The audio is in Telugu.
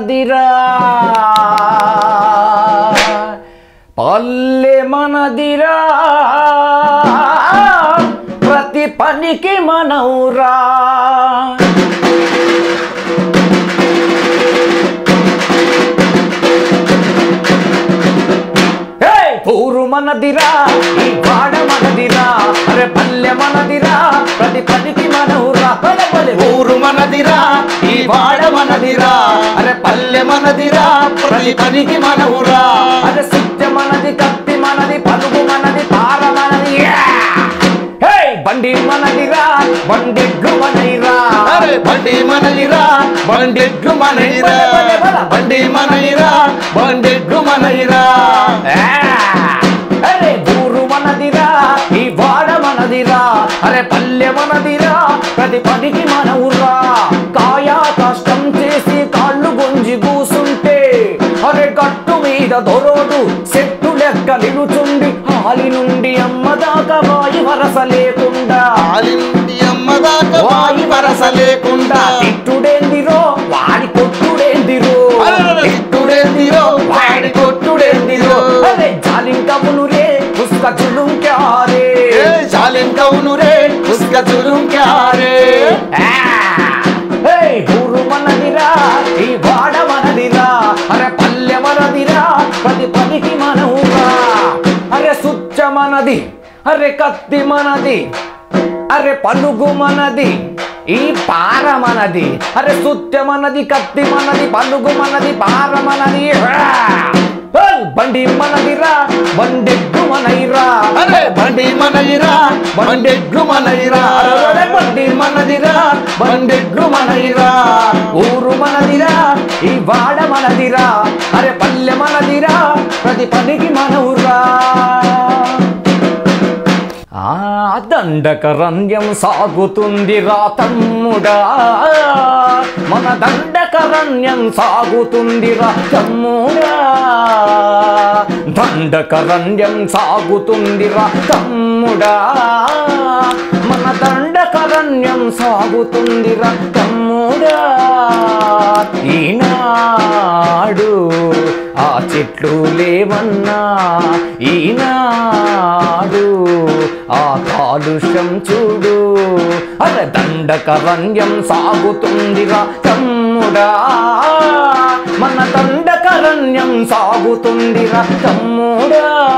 మనదిరా పల్లె మనదిరా ప్రతి పనికి మనవురా ఏయ్! ఊరు మనదిరా ఈ వాడ మనదిరా అరే పల్లె మనదిరా ప్రతి పనికి మనవురా పల్లె పల్లె ఊరు మనదిరా ఈ వాడ మనదిరా అరే పల్లె మనదిరా ప్రతి పనికి మనవురా అరే సుత్య మనది కత్తి మనది పలుగు మనది పార మనది యా! హేయ్! బండి మనదిరా బండెడ్లు మనైరా అరే బండి మనదిరా బండెడ్లు మనదిరా బండి మనదిరా బండెడ్లు మనదిరా ఆ! అరే ఊరు మనదిరా ఈ వాడ మనదిరా అరే పల్లె మనదిరా ప్రతి పనికి మన ఊర్రా కాయా కష్టం చేసి కాళ్ళు గుంజి కూసుంటే అరే గట్టు మీద దొరోడు చెట్టు లెక్క నిలుచుండి హాలి నుండి అమ్మ దాకా వాయి వరస లేకుండా ఆలింది అమ్మదాకా వాయి వరస లేకుండా తిట్టుడేందిరో వాడి కొట్టుడేందిరో అరెరెరె! తిట్టుడేందిరో వాడి కొట్టుడేందిరో అరే జాలింకమును రే పుష్క చులుంకారే ఏ జాలిం కౌను రే ఉస్క జులుం క్యారే ఊరు మనదిరా ఈ వాడ మనదిరా అరే పల్లె మనదిరా ప్రతి పనికి మన ఊరా అరే సుచ్చ మనది అరే కత్తి మనది అరే పలుగు మనది ఈ పార మనది అరే సుత్య మనది కత్తి మనది పలుగు మనది పార మనది ఆ! ఏయ్! బండి మనదిరా బండెగ్గు మనైరా అరే బండి మనదిరా బండెడ్లు మనదిరా అరే బండి మనదిరా బండెడ్లు మనదిరా ఊరు మనదిరా ఈ వాడ మనదిరా అరే పల్లె మనదిరా ప్రతి పనికి మన ఊరా ఆ దండకరణ్యం సాగుతుంది రా తమ్ముడా మన దండకరణ్యం సాగుతుంది రా తమ్ముడా దండకరణ్యం సాగుతుంది రా తమ్ముడా మన దండకరణ్యం సాగుతుంది రా తమ్ముడా ఈనాడు ఆ చెట్లు లేవన్నా ఈనాడు ఆ కాలుష్యం చూడు అరే దండకరణ్యం సాగుతుందిరా తమ్ముడా మన దండకరణ్యం సాగుతుందిరా తమ్ముడా